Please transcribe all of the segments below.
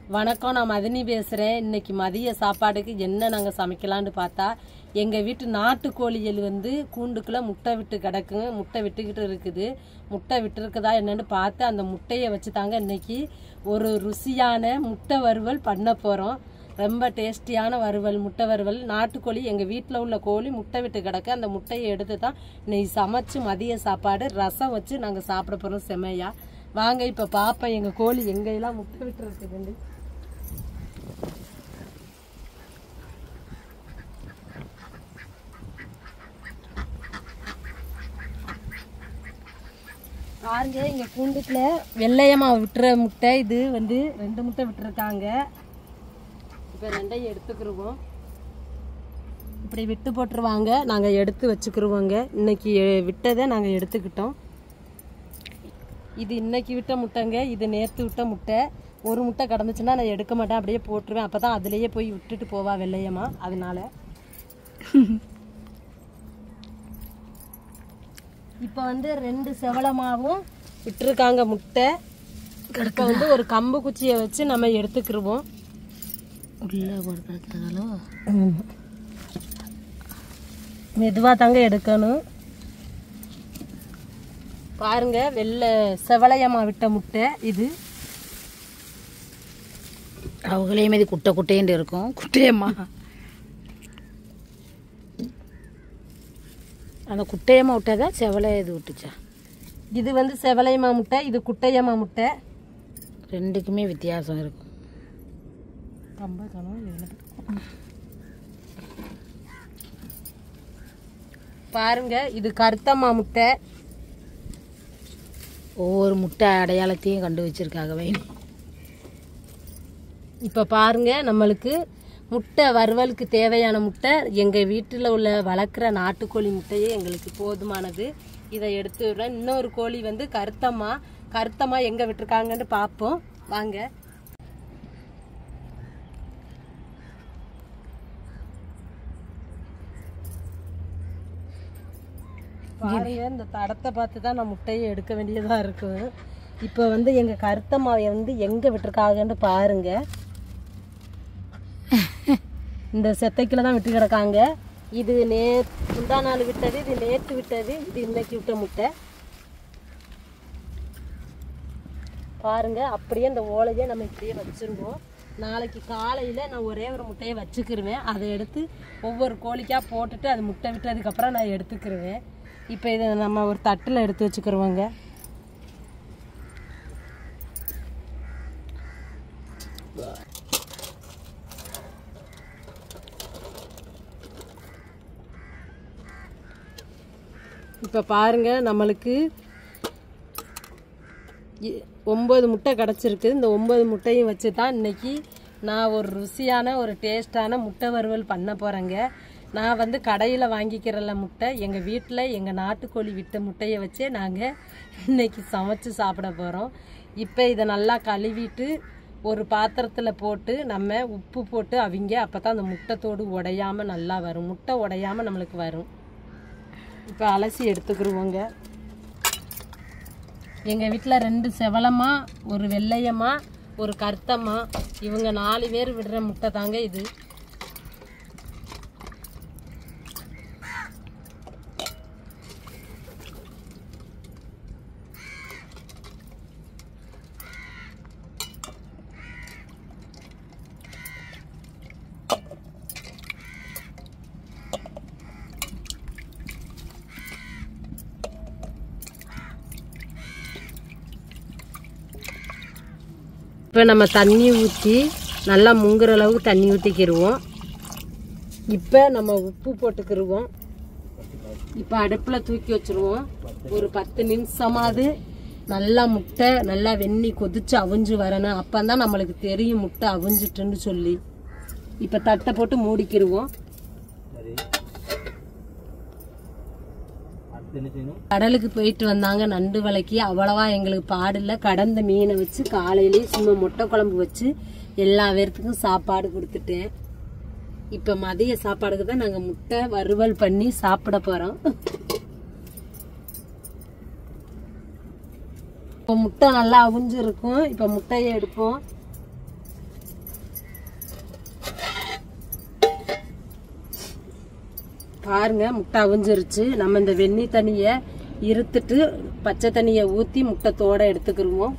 வணக்கம் நான் மதினி பேசுகிறேன் இன்னைக்கு மதிய சாப்பாடுக்கு என்ன நாங்கள் சமைக்கலான்னு பார்த்தா எங்கள் வீட்டு நாட்டுக்கோழிகள் வந்து கூண்டுக்குள்ளே முட்டை விட்டு கிடக்குங்க முட்டை விட்டுக்கிட்டு இருக்குது முட்டை விட்டுருக்குதா என்னன்னு பார்த்து அந்த முட்டையை வச்சு தாங்க இன்னைக்கு ஒரு ருசியான முட்டை வறுவல் பண்ண போகிறோம் ரொம்ப டேஸ்டியான வறுவல் முட்டை வறுவல் நாட்டுக்கோழி எங்கள் வீட்டில் உள்ள கோழி முட்டை விட்டு கிடக்கு அந்த முட்டையை எடுத்து தான் இன்னைக்கு சமைச்சு மதிய சாப்பாடு ரசம் வச்சு நாங்கள் சாப்பிட போகிறோம் செமையா வாங்க இப்போ பாப்பேன் எங்கள் கோழி எங்கெல்லாம் முட்டை விட்டு இருக்குதுன்னு பாருங்க இங்க கூண்டுக்குள்ள வெள்ளையம்மா விட்டுற முட்டை இது வந்து ரெண்டு முட்டை விட்டுருக்காங்க இப்போ ரெண்டையும் எடுத்துக்கிருவோம் இப்படி விட்டு போட்டுருவாங்க நாங்கள் எடுத்து வச்சுக்கிருவோங்க இன்னைக்கு எ- விட்டதை நாங்கள் எடுத்துக்கிட்டோம் இது இன்னைக்கு விட்ட முட்டைங்க இது நேற்று விட்ட முட்டை ஒரு முட்டை கிடந்துச்சுன்னா நான் எடுக்க மாட்டேன் அப்படியே போட்டுருவேன் அப்போ தான் அதுலேயே போய் விட்டுட்டு போவா வெள்ளையம்மா அதனால இப்போ வந்து ரெண்டு செவளமாவும் விட்டுருக்காங்க முட்டை இப்போ வந்து ஒரு கம்பு குச்சியை வச்சு நம்ம எடுத்துக்கிருவோம் உள்ள கொடுக்கறதாலோ மெதுவாக தாங்க எடுக்கணும் பாருங்க வெள்ளை செவளையம்மா விட்ட முட்டை இது அவங்களே மீதி குட்டை குட்டைன்னு இருக்கும் குட்டையம்மா அந்த குட்டையம்மா விட்டதா செவலை இது விட்டுச்சா இது வந்து செவளையம்மா முட்டை இது குட்டையம்மா முட்டை ரெண்டுக்குமே வித்தியாசம் இருக்கும் ரொம்ப கனம் எழுது. பாருங்க இது கருத்தம்மா முட்டை ஒவ்வொரு முட்டை அடையாளத்தையும் கண்டு வச்சிருக்காங்க வைன் இப்போ பாருங்க நம்மளுக்கு முட்டை வறுவலுக்கு தேவையான முட்டை எங்கள் வீட்டில் உள்ள வளர்க்குற நாட்டுக்கோழி முட்டையே எங்களுக்கு போதுமானது இதை எடுத்து விடுறேன் இன்னொரு கோழி வந்து கருத்தம்மா கருத்தம்மா எங்கே விட்டுருக்காங்கன்னு பார்ப்போம் வாங்க பாருங்க இந்த தடத்தை பார்த்து தான் நான் முட்டையை எடுக்க வேண்டியதாக இருக்கும் இப்போ வந்து எங்கள் கருத்தம்மாவை வந்து எங்கே விட்டுருக்காங்கன்னு பாருங்க இந்த செத்தைக்கில் தான் விட்டு கிடக்காங்க இது நே முந்தா நாள் விட்டது இது நேற்று விட்டது இது இன்னைக்கு விட்ட முட்டை பாருங்க அப்படியே இந்த ஓலையை நம்ம இப்படியே வச்சிருவோம் நாளைக்கு காலையில் நான் ஒரே ஒரு முட்டையை வச்சுக்கிருவேன் அதை எடுத்து ஒவ்வொரு கோழிக்காக போட்டுட்டு அது முட்டை விட்டதுக்கப்புறம் நான் எடுத்துக்கிருவேன் இப்போ இதை நம்ம ஒரு தட்டில் எடுத்து வச்சுக்கிருவோங்க இப்போ பாருங்க நம்மளுக்கு இ- ஒம்பது முட்டை கிடச்சிருக்கு இந்த ஒம்பது முட்டையும் வச்சு தான் இன்னைக்கு நான் ஒரு ருசியான ஒரு டேஸ்டான முட்டை வறுவல் பண்ண போகிறேங்க நான் வந்து கடையில் வாங்கிக்கிறல முட்டை எங்கள் வீட்டில் எங்கள் நாட்டுக்கோழி விட்ட முட்டையை வச்சே நாங்கள் இன்னைக்கு சமைச்சு சாப்பிட போகிறோம் இப்போ இதை நல்லா கழுவிட்டு ஒரு பாத்திரத்தில் போட்டு நம்ம உப்பு போட்டு அவிங்க அப்போ தான் அந்த முட்டைத்தோடு உடையாமல் நல்லா வரும் முட்டை உடையாமல் நம்மளுக்கு வரும் இப்போ அலசி எடுத்துக்கிருவோங்க எங்கள் வீட்டில் ரெண்டு செவலம்மா ஒரு வெள்ளையம்மா ஒரு கருத்தம்மா இவங்க நாலு பேர் விடுற முட்டை தாங்க இது இப்போ நம்ம தண்ணி ஊற்றி நல்லா முங்குற அளவுக்கு தண்ணி ஊற்றிக்கிடுவோம் இப்போ நம்ம உப்பு போட்டுக்கிடுவோம் இப்போ அடுப்பில் தூக்கி வச்சிருவோம் ஒரு பத்து நிமிஷமாவது நல்லா முட்டை நல்லா வெந்நி கொதிச்சு அவிஞ்சு வரணும் அப்போ தான் நம்மளுக்கு தெரியும் முட்டை அவிஞ்சிட்டுன்னு சொல்லி இப்போ தட்டை போட்டு மூடிக்கிடுவோம் கடலுக்கு போயிட்டு வந்தாங்க நண்டு வலைக்கு அவ்வளவா எங்களுக்கு பாடில்ல கடந்த மீனை வச்சு காலையிலேயே சும்மா முட்டை குழம்பு வச்சு எல்லா பேர்த்துக்கும் சாப்பாடு கொடுத்துட்டேன் இப்போ மதிய சாப்பாடுக்கு தான் நாங்கள் முட்டை வறுவல் பண்ணி சாப்பிட போகிறோம் இப்போ முட்டை நல்லா அவிஞ்சிருக்கும் இப்போ முட்டையை எடுப்போம் பாருங்க முட்டை அவிஞ்சிருச்சு நம்ம இந்த வெந்நி தண்ணியை இருத்துட்டு பச்சை தண்ணியை ஊற்றி முட்டைத்தோட எடுத்துக்கிருவோம்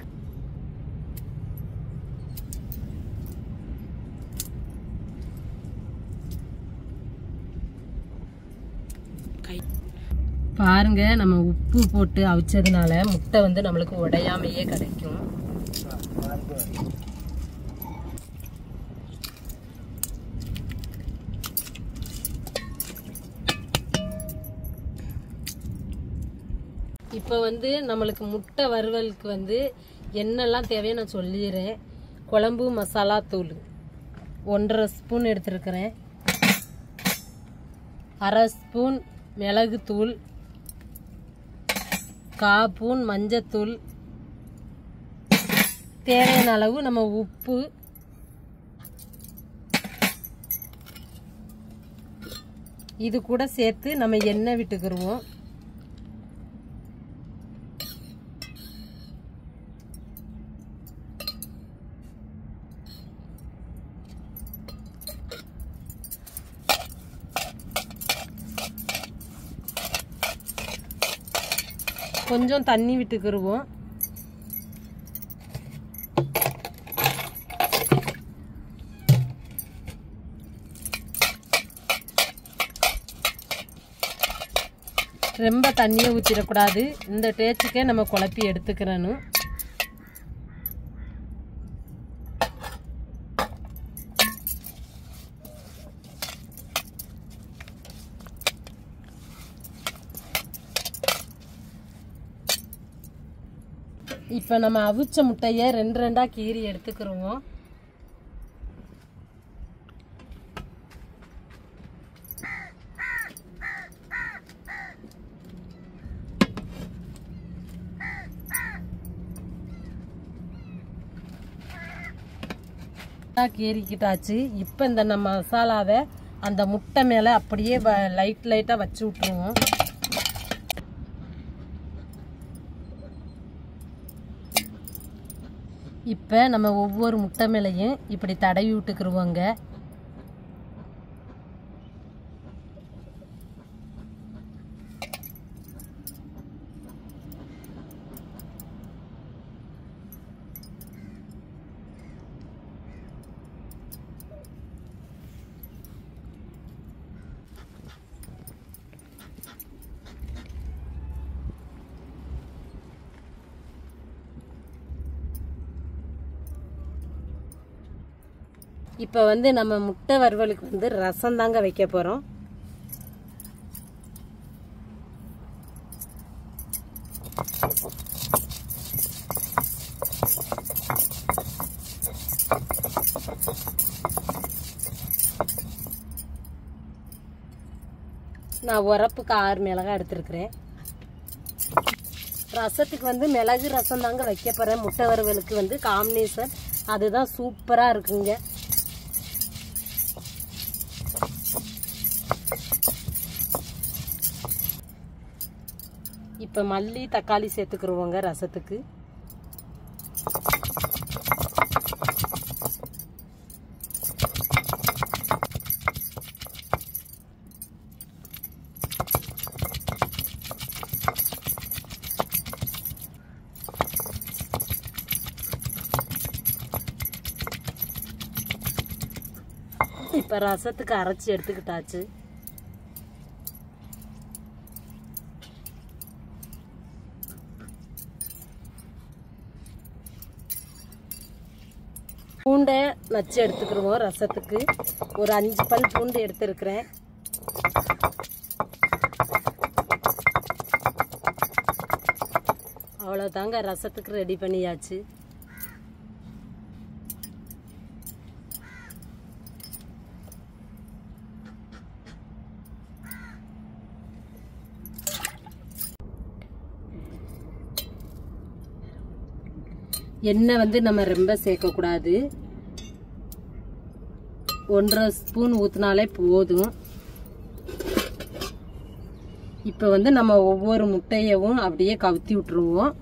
பாருங்க நம்ம உப்பு போட்டு அவிச்சதுனால முட்டை வந்து நம்மளுக்கு உடையாமையே கிடைக்கும் இப்போ வந்து நம்மளுக்கு முட்டை வறுவலுக்கு வந்து என்னெல்லாம் தேவையோ நான் சொல்லிடுறேன் குழம்பு மசாலா தூள் ஒன்றரை ஸ்பூன் எடுத்திருக்கிறேன் அரை ஸ்பூன் மிளகுத்தூள் காப்பூன் மஞ்சத்தூள் தேவையான அளவு நம்ம உப்பு இது கூட சேர்த்து நம்ம எண்ணெய் விட்டுக்கிருவோம் கொஞ்சம் தண்ணி விட்டுக்கிருவோம் ரொம்ப தண்ணியை ஊற்றிடக்கூடாது இந்த டேச்சுக்கே நம்ம குழப்பி எடுத்துக்கிறணும் இப்போ நம்ம அவிச்ச முட்டையை ரெண்டு ரெண்டா கீறி எடுத்துக்கிறோம் கீறிக்கிட்டாச்சு இப்போ இந்த நம்ம மசாலாவை அந்த முட்டை மேலே அப்படியே லைட் லைட்டாக வச்சு விட்ருவோம் இப்போ நம்ம ஒவ்வொரு முட்டை மேலையும் இப்படி தடவி விட்டுக்கிருவோங்க இப்போ வந்து நம்ம முட்டை வறுவலுக்கு வந்து ரசம் தாங்க வைக்க போகிறோம் நான் உரப்புக்கு ஆறு மிளகாய் எடுத்திருக்கிறேன் ரசத்துக்கு வந்து மிளகு ரசம் தாங்க வைக்க போகிறேன் முட்டை வறுவலுக்கு வந்து காம்பினேஷன் அதுதான் சூப்பராக இருக்குங்க இப்போ மல்லி தக்காளி சேர்த்துக்குருவோங்க ரசத்துக்கு இப்போ ரசத்துக்கு அரைச்சி எடுத்துக்கிட்டாச்சு பூண்டை நச்சு எடுத்துக்கிடுவோம் ரசத்துக்கு ஒரு அஞ்சு பல் பூண்டு எடுத்துருக்கிறேன் அவ்வளோதாங்க ரசத்துக்கு ரெடி பண்ணியாச்சு எண்ணெய் வந்து நம்ம ரொம்ப சேர்க்கக்கூடாது ஒன்றரை ஸ்பூன் ஊற்றினாலே போதும் இப்போ வந்து நம்ம ஒவ்வொரு முட்டையவும் அப்படியே கவுத்தி விட்டுருவோம்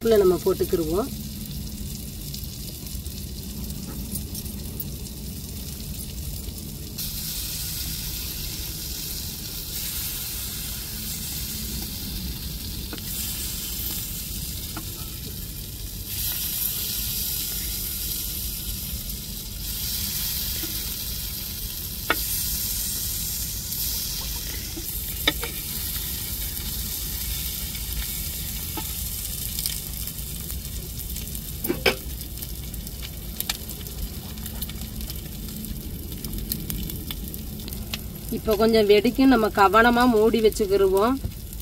உள்ள நம்ம போட்டுக்கிருவோம் இப்போ கொஞ்சம் வெடிக்கும் நம்ம கவனமா மூடி வச்சுக்கிருவோம்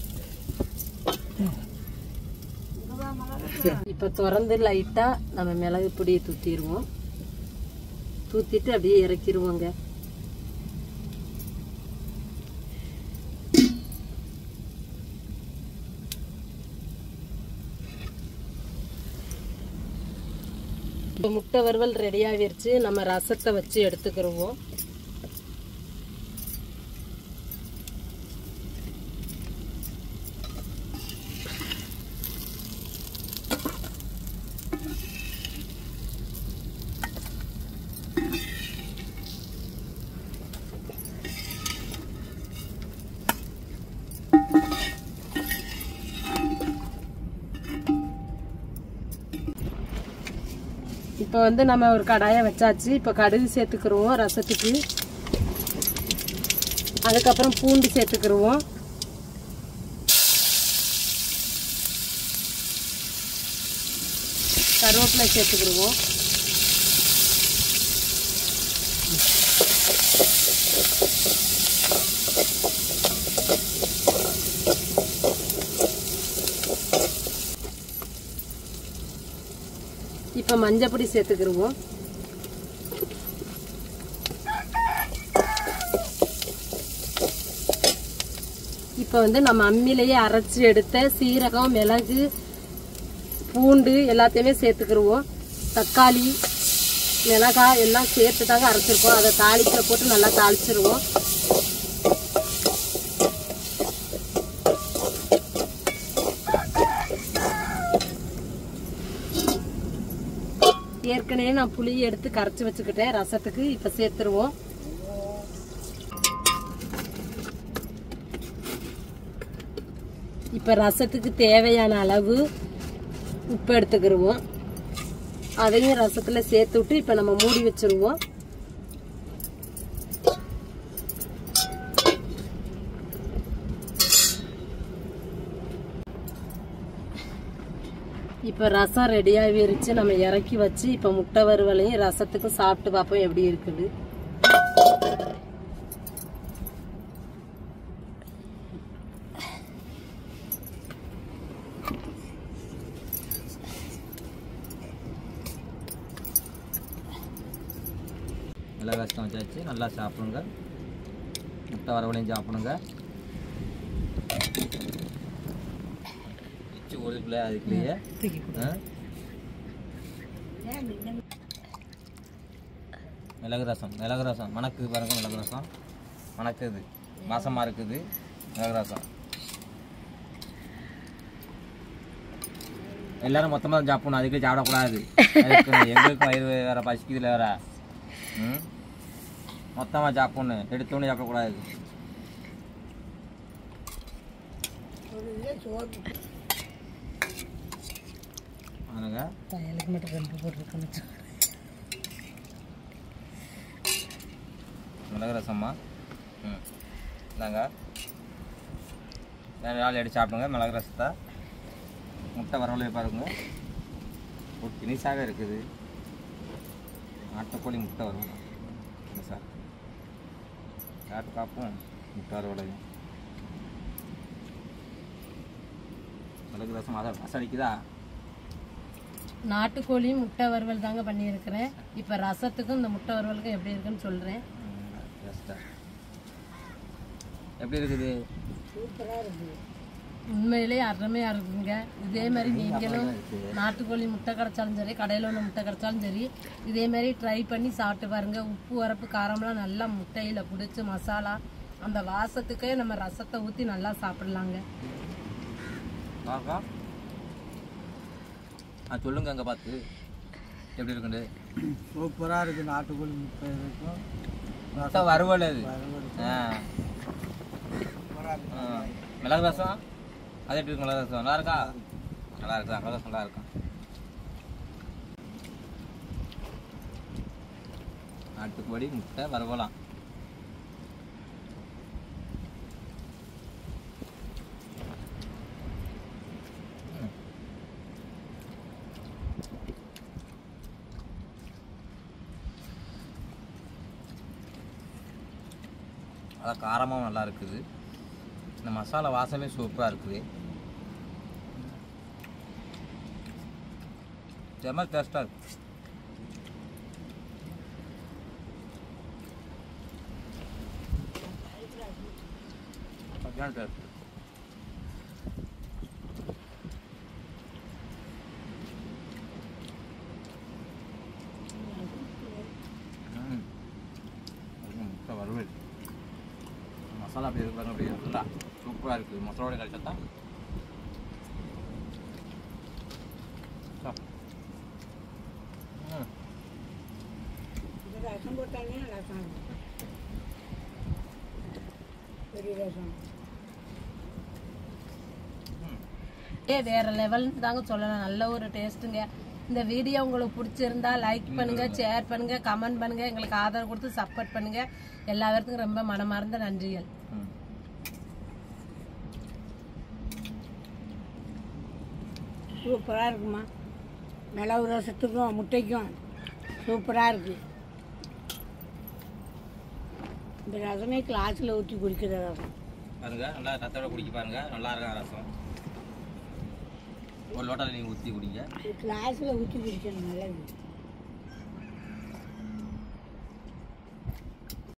இப்போ திறந்து லைட்டா நம்ம மிளகு பொடியை தூத்திடுவோம் தூத்திட்டு அப்படியே இறக்கிடுவோங்க இப்போ முட்டை வறுவல் ரெடி ஆகிருச்சு நம்ம ரசத்தை வச்சு எடுத்துக்கிருவோம் இப்போ வந்து நம்ம ஒரு கடாயை வச்சாச்சு இப்போ கடுகு சேர்த்துக்கிருவோம் ரசத்துக்கு அதுக்கப்புறம் பூண்டு சேர்த்துக்கிருவோம் கருவேப்பிலை சேர்த்துக்கிருவோம் இப்போ மஞ்சள் பொடி சேர்த்துக்கிருவோம் இப்போ வந்து நம்ம அம்மிலேயே அரைச்சி எடுத்த சீரகம் மிளகு பூண்டு எல்லாத்தையுமே சேர்த்துக்கிருவோம் தக்காளி மிளகாய் எல்லாம் சேர்த்து தாங்க அரைச்சிருக்கோம் அதை தாளிப்பில் போட்டு நல்லா தாளிச்சிருவோம் ஏற்கனவே நான் புளியை எடுத்து கரைச்சி வச்சுக்கிட்டேன் ரசத்துக்கு இப்போ சேர்த்துருவோம் இப்போ ரசத்துக்கு தேவையான அளவு உப்பு எடுத்துக்கிருவோம் அதையும் ரசத்தில் சேர்த்து விட்டு இப்போ நம்ம மூடி வச்சிருவோம் இப்போ ரசம் ரெடி ஆகிருச்சு நம்ம இறக்கி வச்சு இப்போ முட்டை வறுவலையும் ரசத்துக்கும் சாப்பிட்டு பார்ப்போம் எப்படி இருக்குது நல்லா கஷ்டம் வச்சாச்சு நல்லா சாப்பிடுங்க முட்டை வரவளையும் சாப்பிடுங்க வச்சு ஒதுக்குல அதுக்குள்ளேயே ஆ? மிளகு ரசம் மிளகு ரசம் மணக்குது பாருங்க மிளகு ரசம் மணக்குது வாசமாக இருக்குது மிளகு ரசம் எல்லாரும் மொத்தமாக சாப்பிடணும் அதுக்கு சாப்பிடக்கூடாது அதுக்கு எங்களுக்கும் வயிறு வேற பசிக்குதுல வேற ம் மொத்தமாக சாப்பிடணும் எடுத்தோன்னு சாப்பிடக்கூடாது ஆனுங்க பயலுக்கு மட்டும் ரெண்டு போட்டிருக்கணும் மிளகு ரசம்மா ம் இந்தாங்க ரெண்டு நாள் எடுத்து சாப்பிடுங்க மிளகு ரசத்தை முட்டை வரவழைய பாருங்க ஒரு தினிசாக இருக்குது நாட்டுக்கோழி முட்டை வரும் சார் சாப்பிட்டு பார்ப்போம் முட்டை வரவழையும் மிளகு ரசம் அத அசடிக்குதா நாட்டுக்கோழியும் முட்டை வறுவல் தாங்க பண்ணியிருக்கிறேன் இப்போ ரசத்துக்கும் இந்த முட்டை வறுவலுக்கும் எப்படி இருக்குன்னு சொல்கிறேன் ஜஸ்டா எப்படி இருக்குது உண்மையிலேயே அருமையாக இருக்குங்க இதே மாதிரி நீங்களும் நாட்டுக்கோழி முட்டை கிடைச்சாலும் சரி கடையில் உள்ள முட்டை கிடைச்சாலும் சரி இதே மாதிரி ட்ரை பண்ணி சாப்பிட்டு பாருங்க உப்பு உரப்பு காரம்லாம் நல்லா முட்டையில் பிடிச்சி மசாலா அந்த வாசத்துக்கே நம்ம ரசத்தை ஊற்றி நல்லா சாப்பிடலாங்க பார்க்கலாம் ஆ சொல்லுங்க அங்கே பார்த்து எப்படி இருக்குண்டு சூப்பராக இருக்குது நாட்டுக்கோழி முட்டை இருக்கும் முட்டை வறுவல் அது வறுவல் ஆ சூப்பராக இருக்கு ஆ. மிளகு ரசம் அது எப்படி இருக்கு மிளகு ரசம் நல்லா இருக்கா நல்லா இருக்கா மிளகு ரசம் நல்லா இருக்கா நாட்டுக்கோழி முட்டை வறுவலாம் ம். அதான் காரமாகவும் நல்லா இருக்குது இந்த மசாலா வாசமே சூப்பராக இருக்குது செம்ம டேஸ்ட்டாக இருக்கு சரியான taste. ம். அதுக்கு முட்டை வறுவல் மசாலா அப்படி இருக்கு அப்படியே நல்லா சூப்பராக இருக்குது மசாலோட கழிச்சா தான் ம் ரசம் போட்டாங்க ரசம் பெரிய ரசம் ஏ வேற லெவல்னு தாங்க சொல்லலாம் நல்ல ஒரு டேஸ்ட்டுங்க இந்த வீடியோ உங்களுக்கு பிடிச்சிருந்தா லைக் பண்ணுங்க ஷேர் பண்ணுங்க கமெண்ட் பண்ணுங்க எங்களுக்கு ஆதரவு கொடுத்து சப்போர்ட் பண்ணுங்க எல்லா பேர்த்துக்கும் ரொம்ப மனமார்ந்த நன்றிகள் ம் சூப்பராக இருக்குமா மிளகு ரசத்துக்கும் முட்டைக்கும் சூப்பராக இருக்கு இந்த ரசமே கிளாஸில் ஊற்றி குடிக்கிற ரசம் பாருங்க நல்லா ரத்தோட குடிக்க பாருங்க நல்லா இருக்கா ரசம் ஒரு லோட்டாவில் நீங்கள் ஊற்றி குடிங்க கிளாஸில் ஊற்றி குடிக்கணும் நல்லது